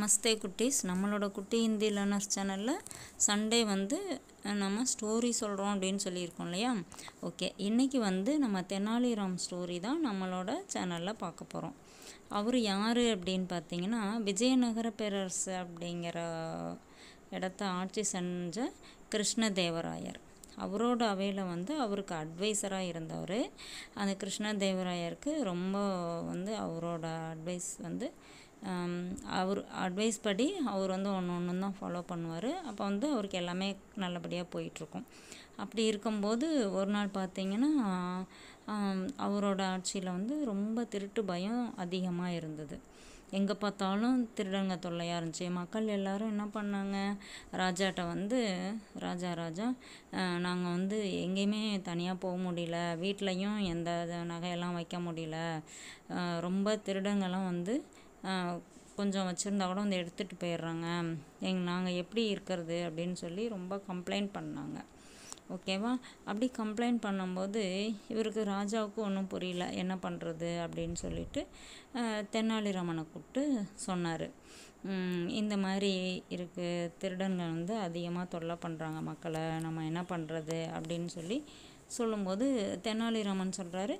நமஸ்தே குட்டீஸ் நம்மளோட குட்டி ஹிந்தி லேர்னர்ஸ் சேனலில் சண்டே வந்து அஹ், நம்ம ஸ்டோரி சொல்கிறோம் அப்படின்னு சொல்லியிருக்கோம் இல்லையா ஓகே இன்றைக்கி வந்து நம்ம தெனாலிராம் ஸ்டோரி தான் நம்மளோட சேனலில் பார்க்க போகிறோம் அவர் யார் அப்படின்னு பார்த்தீங்கன்னா விஜயநகர பேரரசு அப்படிங்கிற இடத்த ஆட்சி செஞ்ச கிருஷ்ணதேவராயர் அவரோட அவையில் வந்து அவருக்கு அட்வைசராக இருந்தவர் அந்த கிருஷ்ணதேவராயருக்கு ரொம்ப வந்து அவரோட அட்வைஸ் வந்து ஆம், அவர் அட்வைஸ் படி அவர் வந்து ஒன்று ஒன்று தான் ஃபாலோ பண்ணுவார் அப்போ வந்து அவருக்கு எல்லாமே நல்லபடியாக போயிட்டுருக்கும் அப்படி இருக்கும்போது ஒரு நாள் பார்த்தீங்கன்னா ஆம், அவரோட ஆட்சியில் வந்து ரொம்ப திருட்டு பயம் அதிகமாக இருந்தது எங்கே பார்த்தாலும் திருடங்க தொல்லையாக இருந்துச்சு மக்கள் எல்லாரும் என்ன பண்ணாங்க ராஜாட்ட வந்து ராஜா ராஜா நாங்கள் வந்து எங்கேயுமே தனியாக போக முடியல வீட்லேயும் எந்த இது நகையெல்லாம் வைக்க முடியல அஹ் ரொம்ப திருடங்கெல்லாம் வந்து அஹ் கொஞ்சம் வச்சுருந்தா கூட வந்து எடுத்துகிட்டு போயிடுறாங்க எங் நாங்கள் எப்படி இருக்கிறது அப்படின்னு சொல்லி ரொம்ப கம்ப்ளைண்ட் பண்ணாங்க ஓகேவா அப்படி கம்ப்ளைண்ட் பண்ணும்போது இவருக்கு ராஜாவுக்கு ஒன்றும் புரியல என்ன பண்ணுறது அப்படின்னு சொல்லிட்டு அஹ், தெனாலிராமனை கூப்பிட்டு சொன்னார் இந்த மாதிரி இருக்குது திருடன்கள் வந்து அதிகமாக தொல்லை பண்ணுறாங்க மக்களை நம்ம என்ன பண்ணுறது அப்படின்னு சொல்லி சொல்லும்போது தெனாலிராமன் சொல்கிறாரு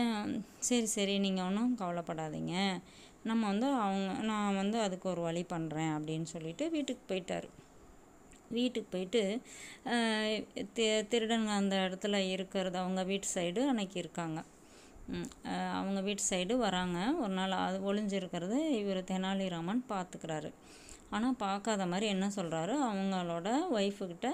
சரி சரி நீங்கள் ஒன்றும் கவலைப்படாதீங்க நம்ம வந்து அவங்க நான் வந்து அதுக்கு ஒரு வழி பண்ணுறேன் அப்படின்னு சொல்லிட்டு வீட்டுக்கு போயிட்டாரு வீட்டுக்கு போயிட்டு ஆஹ் தி- திருடங்க அந்த இடத்துல இருக்கிறது அவங்க வீட்டு சைடு அன்னைக்கு இருக்காங்க ம், ஆஹ் அவங்க வீட்டு சைடு வராங்க ஒரு நாள் அது ஒளிஞ்சிருக்கிறத இவர் தெனாலிராமன் பார்த்துக்கிறாரு ஆனால் பார்க்காத மாதிரி என்ன சொல்கிறாரு அவங்களோட ஒய்ஃபுக்கிட்ட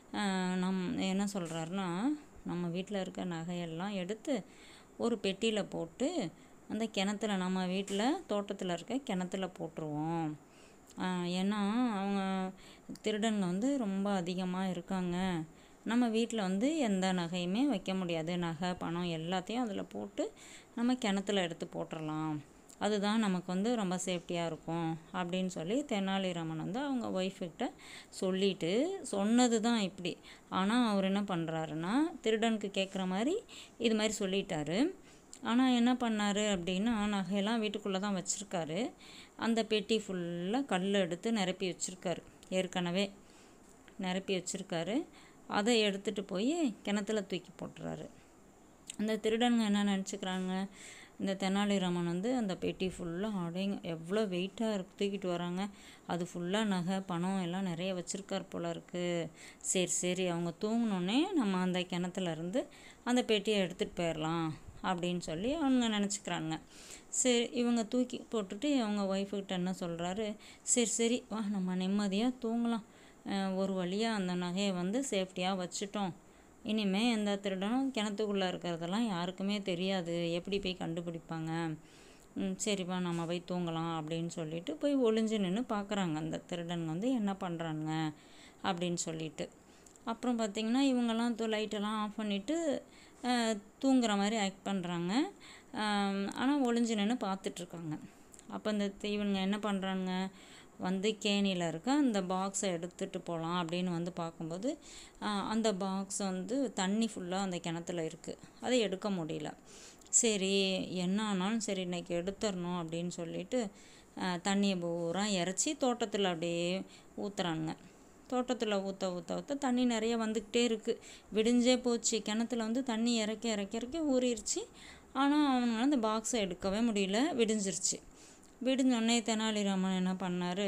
நம் என்ன சொல்கிறாருன்னா நம்ம வீட்டில் இருக்க நகையெல்லாம் எடுத்து ஒரு பெட்டியில் போட்டு அந்த கிணத்துல நம்ம வீட்டில் தோட்டத்தில் இருக்க கிணத்துல போட்டுருவோம் ஆஹ் ஏன்னா அவங்க திருடங்க வந்து ரொம்ப அதிகமாக இருக்காங்க நம்ம வீட்டில் வந்து எந்த நகையுமே வைக்க முடியாது நகை பணம் எல்லாத்தையும் அதில் போட்டு நம்ம கிணத்துல எடுத்து போட்டுடலாம் அதுதான் நமக்கு வந்து ரொம்ப சேஃப்டியாக இருக்கும் அப்படின்னு சொல்லி தெனாலிராமன் வந்து அவங்க ஒய்ஃப்கிட்ட சொல்லிட்டு சொன்னது தான் இப்படி ஆனால் அவர் என்ன பண்ணுறாருன்னா திருடனுக்கு கேட்குற மாதிரி இது மாதிரி சொல்லிட்டாரு ஆனால் என்ன பண்ணாரு அப்படின்னா நகையெல்லாம் வீட்டுக்குள்ளே தான் வச்சுருக்காரு அந்த பெட்டி ஃபுல்லாக கல் எடுத்து நிரப்பி வச்சுருக்காரு ஏற்கனவே நிரப்பி வச்சுருக்காரு அதை எடுத்துகிட்டு போய் கிணத்துல தூக்கி போட்டுறாரு அந்த திருடனுங்க என்ன நினச்சிக்கிறாங்க இந்த தெனாலிராமன் வந்து அந்த பெட்டி ஃபுல்லாக அடைங்க எவ்வளோ வெயிட்டாக இருக்கு தூக்கிட்டு வராங்க அது ஃபுல்லாக நகை பணம் எல்லாம் நிறைய வச்சுருக்கார் போல இருக்கு சரி சரி அவங்க தூங்கினோடனே நம்ம அந்த கிணத்துல இருந்து அந்த பெட்டியை எடுத்துகிட்டு போயிடலாம் அப்படின்னு சொல்லி அவங்க நினச்சிக்கிறாங்க சரி இவங்க தூக்கி போட்டுட்டு அவங்க ஒய்ஃபுக்கிட்ட என்ன சொல்கிறாரு சரி சரி வா நம்ம நிம்மதியாக தூங்கலாம் அஹ் ஒரு வழியாக அந்த நகையை வந்து சேஃப்டியாக வச்சுட்டோம் இனிமே எந்த திருடனும் கிணத்துக்குள்ளே இருக்கிறதெல்லாம் யாருக்குமே தெரியாது எப்படி போய் கண்டுபிடிப்பாங்க ம், சரிப்பா நம்ம போய் தூங்கலாம் அப்படின்னு சொல்லிட்டு போய் ஒளிஞ்சு நின்று பார்க்குறாங்க அந்த திருடன் வந்து என்ன பண்ணுறாங்க அப்படின்னு சொல்லிட்டு அப்புறம் பார்த்திங்கன்னா இவங்கெல்லாம் லைட்டெல்லாம் ஆஃப் பண்ணிவிட்டு தூங்குற மாதிரி ஆக்ட் பண்ணுறாங்க ஆனால் ஒளிஞ்சு நின்று பார்த்துட்ருக்காங்க அப்போ இந்த தி- இவங்க என்ன பண்ணுறாங்க வந்து கேணியில் இருக்க அந்த பாக்ஸை எடுத்துகிட்டு போகலாம் அப்படின்னு வந்து பார்க்கும்போது ஆஹ் அந்த பாக்ஸ் வந்து தண்ணி ஃபுல்லாக அந்த கிணத்துல இருக்குது அதை எடுக்க முடியல சரி என்ன ஆனாலும் சரி இன்னைக்கு எடுத்துடணும் அப்படின்னு சொல்லிட்டு ஆஹ் தண்ணியை பூரா இறச்சி தோட்டத்தில் அப்படியே ஊற்றுறாங்க தோட்டத்தில் ஊற்ற ஊற்ற ஊற்ற தண்ணி நிறைய வந்துக்கிட்டே இருக்குது விடிஞ்சே போச்சு கிணத்துல வந்து தண்ணி இறக்க இறக்க இறக்க ஊறிடுச்சு ஆனால் அவங்களால அந்த பாக்ஸை எடுக்கவே முடியல விடிஞ்சிருச்சு விடிஞ்சோடனே தெனாலிராமன் என்ன பண்ணார்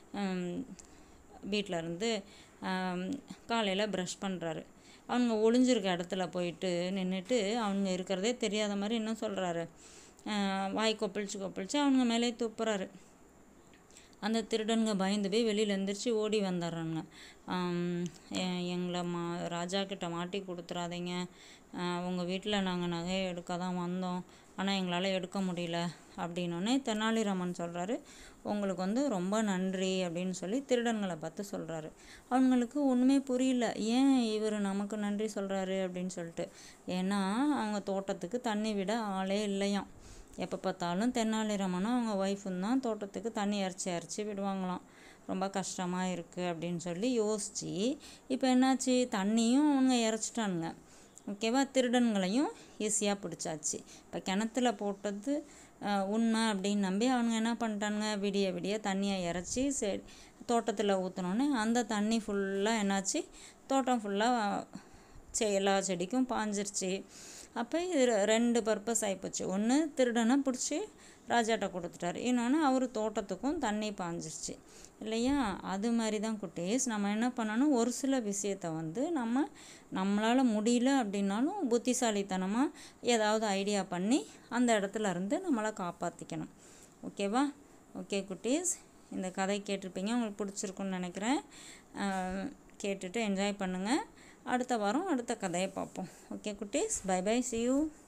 வீட்டில் இருந்து காலையில் ப்ரஷ் பண்ணுறாரு அவங்க ஒளிஞ்சிருக்க இடத்துல போயிட்டு நின்றுட்டு அவங்க இருக்கிறதே தெரியாத மாதிரி என்ன சொல்கிறாரு வாய் கொப்பளிச்சு கொப்பளிச்சு அவங்க மேலே துப்புறாரு அந்த திருடனுங்க பயந்து போய் வெளியில் எந்திரிச்சு ஓடி வந்துடுறாங்க ஆம், எ- எங்களை மா ராஜா கிட்ட மாட்டி கொடுத்துறாதீங்க உங்கள் வீட்டில் நாங்கள் நகையை எடுக்க தான் வந்தோம் ஆனால் எங்களால் எடுக்க முடியல அப்படின்னோடனே தெனாலிராமன் சொல்கிறாரு உங்களுக்கு வந்து ரொம்ப நன்றி அப்படின்னு சொல்லி திருடன்களை பார்த்து சொல்கிறாரு அவங்களுக்கு ஒன்றுமே புரியல ஏன் இவர் நமக்கு நன்றி சொல்கிறாரு அப்படின்னு சொல்லிட்டு ஏன்னா அவங்க தோட்டத்துக்கு தண்ணி விட ஆளே இல்லையாம் எப்போ பார்த்தாலும் தெனாலிராமனும் அவங்க ஒய்ஃபும் தான் தோட்டத்துக்கு தண்ணி இறச்சி இறச்சி விடுவாங்களாம் ரொம்ப கஷ்டமாக இருக்குது அப்படின்னு சொல்லி யோசித்து இப்போ என்னாச்சு தண்ணியும் அவங்க இறச்சிட்டானுங்க ஓகேவா திருடன்களையும் ஈஸியாக பிடிச்சாச்சு இப்போ கிணத்துல போட்டது அஹ், உண்மை அப்படின்னு நம்பி அவனுங்க என்ன பண்ணிட்டானுங்க விடிய விடிய தண்ணியை இறச்சி செ தோட்டத்தில் ஊற்றினோன்னே அந்த தண்ணி ஃபுல்லாக என்னாச்சு தோட்டம் ஃபுல்லாக செ எல்லா செடிக்கும் பாஞ்சிருச்சு அப்போ இது ரெ- ரெண்டு பர்பஸ் ஆகிப்போச்சு ஒன்று திருடனை பிடிச்சி ராஜாட்ட கொடுத்துட்டாரு இன்னொன்று அவர் தோட்டத்துக்கும் தண்ணி பாஞ்சிருச்சு இல்லையா அது மாதிரி தான் குட்டீஸ் நம்ம என்ன பண்ணணும் ஒரு சில விஷயத்த வந்து நம்ம நம்மளால் முடியல அப்படின்னாலும் புத்திசாலித்தனமாக ஏதாவது ஐடியா பண்ணி அந்த இடத்துல இருந்து நம்மளை காப்பாற்றிக்கணும் ஓகேவா ஓகே குட்டீஸ் இந்த கதை கேட்டிருப்பீங்க உங்களுக்கு பிடிச்சிருக்குன்னு நினைக்கிறேன் அஹ் கேட்டுட்டு என்ஜாய் பண்ணுங்கள் அடுத்த வாரம் அடுத்த கதையை பார்ப்போம் ஓகே குட்டீஸ் பை பை see you